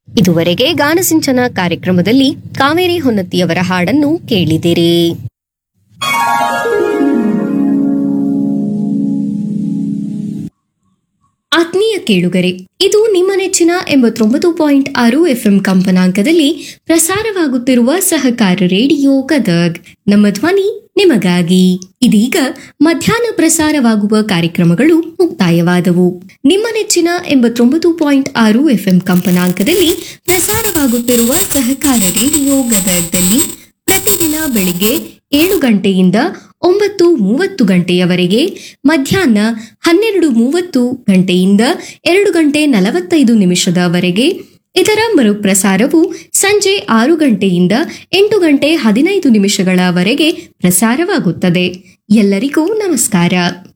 ಇದುವರೆಗೆ ಗಾನಸಿಂಚನ ಕಾರ್ಯಕ್ರಮದಲ್ಲಿ ಕಾವೇರಿ ಹೊನ್ನತಿಯವರ ಹಾಡನ್ನು ಕೇಳಿದಿರಿ ಆತ್ಮೀಯ ಕೇಳುಗರೆ ಇದು ನಿಮ್ಮ ನೆಚ್ಚಿನ ಎಂಬತ್ತೊಂಬತ್ತು ಪಾಯಿಂಟ್ ಆರು ಎಫ್ಎಂ ಕಂಪನಾಂಕದಲ್ಲಿ ಪ್ರಸಾರವಾಗುತ್ತಿರುವ ಸಹಕಾರ ರೇಡಿಯೋ ಗದಗ್ ನಮ್ಮ ಧ್ವನಿ ನಿಮಗಾಗಿ ಇದೀಗ ಮಧ್ಯಾಹ್ನ ಪ್ರಸಾರವಾಗುವ ಕಾರ್ಯಕ್ರಮಗಳು ಮುಕ್ತಾಯವಾದವು ನಿಮ್ಮ ನೆಚ್ಚಿನ ಎಂಬತ್ತೊಂಬತ್ತು ಪಾಯಿಂಟ್ ಆರು ಎಫ್ಎಂ ಕಂಪನಾಂಕದಲ್ಲಿ ಪ್ರಸಾರವಾಗುತ್ತಿರುವ ಸಹಕಾರ ರೇಡಿಯೋ ಗದಗ್ದಲ್ಲಿ ಪ್ರತಿದಿನ ಬೆಳಿಗ್ಗೆ ಏಳು ಗಂಟೆಯಿಂದ ಒಂಬತ್ತು ಮೂವತ್ತು ಗಂಟೆಯವರೆಗೆ ಮಧ್ಯಾಹ್ನ ಹನ್ನೆರಡು ಮೂವತ್ತು ಗಂಟೆಯಿಂದ ಎರಡು ಗಂಟೆ ನಲವತ್ತೈದು ನಿಮಿಷದವರೆಗೆ ಇದರ ಮರುಪ್ರಸಾರವು ಸಂಜೆ ಆರು ಗಂಟೆಯಿಂದ ಎಂಟು ಗಂಟೆ ಹದಿನೈದು ನಿಮಿಷಗಳವರೆಗೆ ಪ್ರಸಾರವಾಗುತ್ತದೆ ಎಲ್ಲರಿಗೂ ನಮಸ್ಕಾರ